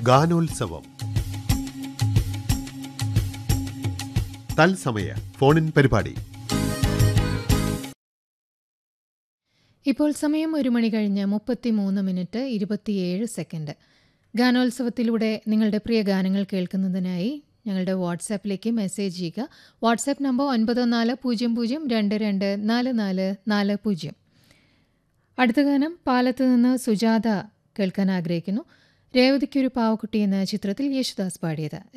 ഗാനോത്സവം തത്സമയ ഫോണിൻ പരിപാടി ഇപ്പോൾ സമയം ഒരു മണി കഴിഞ്ഞ് മുപ്പത്തിമൂന്ന് മിനിറ്റ് ഇരുപത്തിയേഴ് സെക്കൻഡ് ഗാനോത്സവത്തിലൂടെ നിങ്ങളുടെ പ്രിയ ഗാനങ്ങൾ കേൾക്കുന്നതിനായി ഞങ്ങളുടെ വാട്സാപ്പിലേക്ക് മെസ്സേജ് ചെയ്യുക വാട്സാപ്പ് നമ്പർ ഒൻപത് നാല് പൂജ്യം പൂജ്യം രണ്ട് രണ്ട് നാല് നാല് നാല് പൂജ്യം അടുത്ത ഗാനം പാലത്ത് നിന്ന് സുജാത കേൾക്കാൻ ആഗ്രഹിക്കുന്നു രേവതിക്കൊരു പാവക്കുട്ടി എന്ന ചിത്രത്തിൽ യേശുദാസ് പാടിയത്